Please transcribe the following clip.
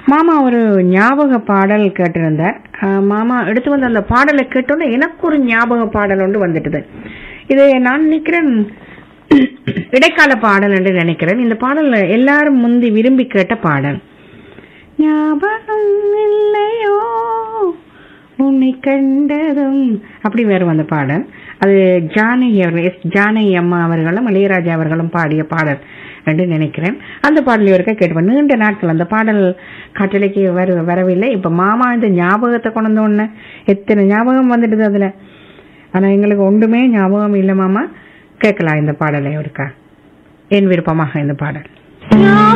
மாமா ஒரு ஞாபக பாடல் கேட்டிருந்தார் அஹ், மாமா எடுத்து வந்த அந்த பாடலை கேட்டோன்னே எனக்கு ஒரு ஞாபக பாடல் ஒன்று வந்துட்டுது இது நான் நினைக்கிறேன் இடைக்கால பாடல் என்று நினைக்கிறேன் இந்த பாடல் எல்லாரும் முந்தி விரும்பி கேட்ட பாடல் ஞாபகம் இல்லையோ உன்னை கண்டதும் அப்படி வரும் அந்த பாடல் அது ஜானகி அவர்கள் எஸ் ஜானகி அம்மா அவர்களும் இளையராஜா அவர்களும் பாடிய பாடல் என்று நினைக்கிறேன் அந்த பாடல் இருக்க கேட்டுப்பேன் நீண்ட நாட்கள் அந்த பாடல் கட்டளைக்கு வர வரவில்லை இப்ப மாமா இந்த ஞாபகத்தை கொண்டு வந்த உடனே எத்தனை ஞாபகம் வந்துடுது அதுல ஆனா எங்களுக்கு ஒன்றுமே ஞாபகம் இல்லை மாமா கேட்கலாம் இந்த பாடலை ஒருக்கா என் விருப்பமாக இந்த பாடல் ஞாபகம்